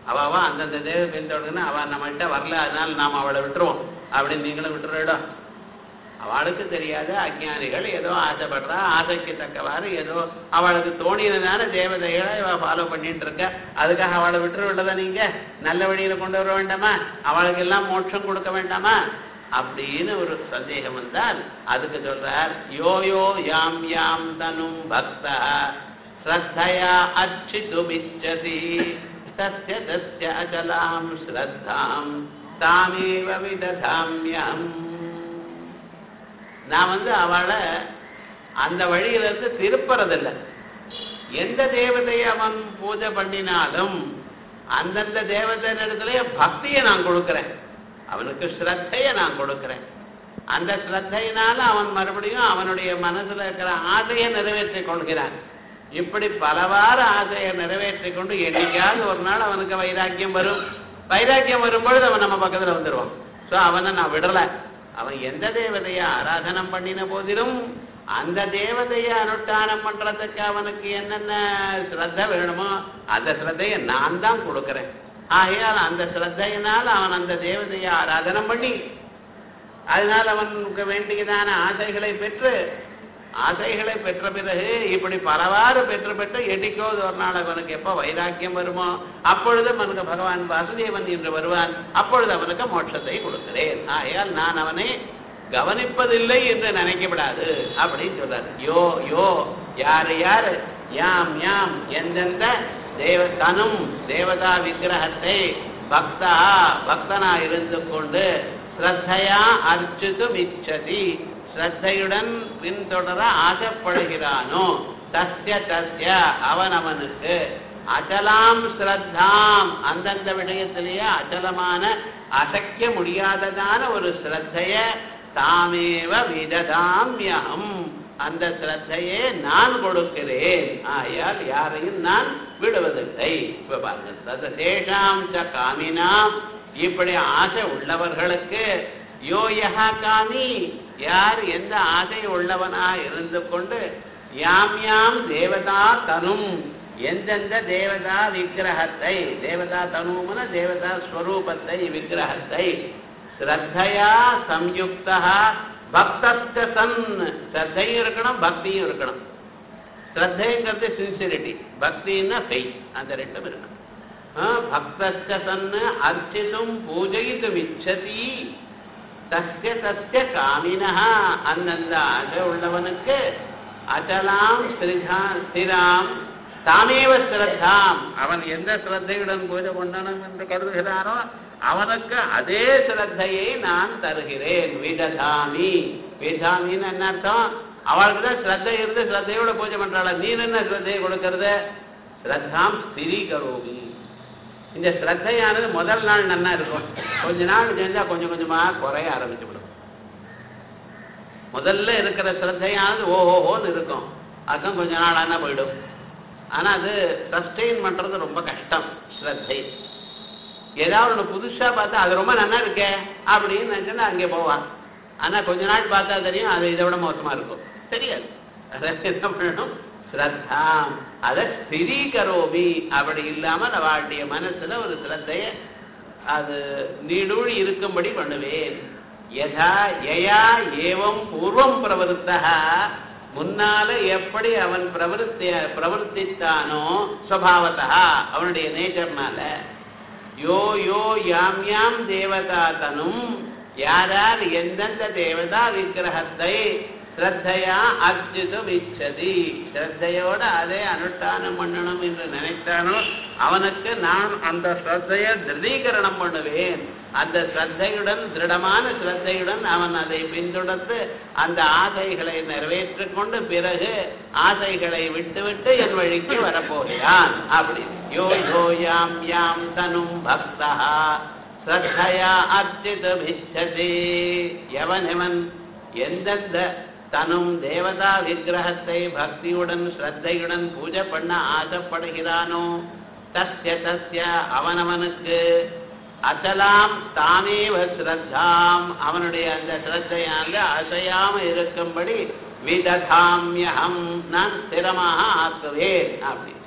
அவ அவ அந்தந்த தேவை பின்தொடர்ந்து அவ நம்மகிட்ட வரல அதனால நாம் அவளை விட்டுருவோம் அப்படின்னு நீங்களும் விட்டுறோம் அவளுக்கு தெரியாத அஜ்ஞானிகள் ஏதோ ஆசைப்படுறா ஆசைக்கு தக்கவாறு ஏதோ அவளுக்கு தோணினதான தேவதைகளை இவ ஃபாலோ பண்ணிட்டு இருக்க அதுக்காக அவளை விட்டுற விட்டதா நீங்க நல்ல வழியில கொண்டு வர வேண்டாமா அவளுக்கு எல்லாம் மோட்சம் கொடுக்க வேண்டாமா அப்படின்னு ஒரு சந்தேகம் வந்தால் அதுக்கு சொல்றார் யோ யோ யாம் யாம் தனும் பக்தா ஸ்ரத்தையா அர்ச்சிதுமிச்சதி தஸ்ய தஸ்ய அச்சலாம் ஸ்ரத்தாம் தாமேவ விததாமியம் நான் வந்து அவளை அந்த வழியில இருந்து திருப்புறதில்லை எந்த தேவதையை அவன் பூஜை பண்ணினாலும் அந்தந்த தேவதை இடத்துல பக்தியை நான் கொடுக்கிறேன் அவனுக்கு ஸ்ரத்தையை நான் கொடுக்கிறேன் அந்த ஸ்ரத்தையினால அவன் மறுபடியும் அவனுடைய மனசுல இருக்கிற ஆசையை நிறைவேற்றிக் கொள்கிறான் இப்படி பலவாறு ஆசையை நிறைவேற்றிக் கொண்டு என்னைக்காவது ஒரு நாள் அவனுக்கு வைராக்கியம் வரும் வைராக்கியம் வரும்பொழுது அவன் நம்ம பக்கத்துல வந்துடுவான் ஸோ அவனை நான் விடலை அவன் எந்த தேவதையை ஆராதனம் பண்ணின போதிலும் அந்த தேவதையை அனுஷ்டானம் பண்றதுக்கு அவனுக்கு என்னென்ன ஸ்ரத்த வேணுமோ அந்த ஸ்ரத்தையை நான் தான் கொடுக்கிறேன் ஆகையால் அந்த ஸ்ரத்தையினால் அவன் அந்த தேவதையை ஆராதனம் பண்ணி அதனால் அவனுக்கு வேண்டியதான ஆசைகளை பெற்று ஆசைகளை பெற்ற பிறகு இப்படி பலவாறு பெற்று பெற்று எடிக்கோது ஒரு நாள் அவனுக்கு எப்போ வைராக்கியம் வருமோ அப்பொழுது அவனுக்கு பகவான் வாசுதேவன் என்று வருவான் அப்பொழுது அவனுக்கு மோட்சத்தை கொடுக்கிறேன் ஆகையால் நான் அவனை கவனிப்பதில்லை என்று நினைக்கப்படாது அப்படின்னு சொல்றாரு யோ யோ யாரு யாரு யாம் யாம் எந்தெந்த தேவ தனும் தேவதா விக்கிரகத்தை பக்தா பக்தனா இருந்து கொண்டு ஸ்ரத்தையா அர்ச்சித்தும் இச்சதி ஸ்ரத்தையுடன் பின்தொடர ஆசைப்படுகிறானோ தஸ்ய தஸ்ய அவன் அவனுக்கு அச்சலாம் ஸ்ரத்தாம் அந்தந்த விடயத்திலேயே அச்சலமான அசைக்க முடியாததான ஒரு ஸ்ரத்தைய தாமேவ விததாமியம் அந்த ஸ்ரத்தையே நான் கொடுக்கிறேன் ஆயால் யாரையும் நான் விடுவதில்லை இப்ப பாருங்க தத தேஷாம் ச காமினாம் இப்படி ஆசை உள்ளவர்களுக்கு யோ யஹா காமி யார் எந்த ஆசை உள்ளவனா இருந்து கொண்டு யாம் யாம் தேவதா தனும் எந்தெந்த தேவதா விக்கிரகத்தை தேவதா தனுமன தேவதா ஸ்வரூபத்தை விக்கிரகத்தை ஸ்ரத்தையா சம்யுக்தா பக்தஸ்த சன் ஸ்ரத்தையும் இருக்கணும் பக்தியும் இருக்கணும் ஸ்ரத்தைங்கிறது சின்சிரிட்டி பக்தின்னா ஃபெய்த் அந்த ரெண்டும் இருக்கணும் பக்தஸ்த சன் அர்ச்சித்தும் பூஜயித்தும் இச்சதி தஸ்ய தஸ்ய காமினா அந்தந்த ஆசை உள்ளவனுக்கு அச்சலாம் ஸ்திரிதா ஸ்திராம் தாமேவ ஸ்ரத்தாம் அவன் எந்த ஸ்ரத்தையுடன் பூஜை பண்ணணும் என்று கருதுகிறானோ அவனுக்கு அதே ஸ்ரத்தையை நான் தருகிறேன் விததாமி விதாமின்னு என்ன அர்த்தம் அவளுக்கு தான் ஸ்ரத்தை இருந்து ஸ்ரத்தையோட பூஜை பண்றாள நீ என்ன ஸ்ரத்தையை கொடுக்கறது ஸ்ரத்தாம் ஸ்திரீகரோமி இந்த ஸ்ரத்தையானது முதல் நாள் நன்னா இருக்கும் கொஞ்ச நாள் செஞ்சா கொஞ்சம் கொஞ்சமா குறைய ஆரம்பிச்சு விடும் முதல்ல இருக்கிற ஸ்ரத்தையானது ஓஹோஹோன்னு இருக்கும் அதுக்கும் கொஞ்ச நாள் ஆனா போயிடும் ஆனா அது சஸ்டெயின் பண்றது ரொம்ப கஷ்டம் ஸ்ரத்தை ஏதாவது ஒன்று புதுசா பார்த்தா அது ரொம்ப நல்லா இருக்கே அப்படின்னு நினைச்சுன்னா அங்கே போவான் ஆனா கொஞ்ச நாள் பார்த்தா தெரியும் அது இதை விட மோசமா இருக்கும் தெரியாது அதை என்ன பண்ணணும் ஸ்ரத்தாம் அதை ஸ்திரீகரோமி அப்படி இல்லாமல் அவளுடைய மனசுல ஒரு ஸ்ரத்தைய அது நீடூழி இருக்கும்படி பண்ணுவேன் யதா யயா ஏவம் பூர்வம் பிரவருத்தா முன்னால எப்படி அவன் பிரவருத்தி பிரவர்த்தித்தானோ சுவாவத்தா அவனுடைய நேச்சர்னால யோ யோ யாம் யாம் தேவதா தனும் யாரார் எந்தெந்த தேவதா விக்கிரகத்தை ஸ்ரத்தையா அர்ச்சிதும் இச்சதி ஸ்ரத்தையோட அதே அனுஷ்டானம் பண்ணணும் என்று நினைத்தானோ அவனுக்கு நான் அந்த ஸ்ரத்தையை திருடீகரணம் பண்ணுவேன் அந்த ஸ்ரத்தையுடன் திருடமான ஸ்ரத்தையுடன் அவன் அதை பின்தொடர்ந்து அந்த ஆசைகளை நிறைவேற்றிக் கொண்டு பிறகு ஆசைகளை விட்டுவிட்டு என் வழிக்கு வரப்போகிறான் அப்படி யோ யோ யாம் யாம் தனும் பக்தா ஸ்ரத்தையா அர்ச்சிதமிச்சதி எவன் எவன் எந்தெந்த தனும் தேவதா விக்கிரகத்தை பக்தியுடன் ஸ்ரத்தையுடன் பூஜை பண்ண ஆசைப்படுகிறானோ தஸ்ய தஸ்ய அவனவனுக்கு அச்சலாம் தாமேவ ஸ்ரத்தாம் அவனுடைய அந்த ஸ்ரத்தையால அசையாம இருக்கும்படி விததாமியகம் நான் ஸ்திரமாக ஆக்குவேன் அப்படி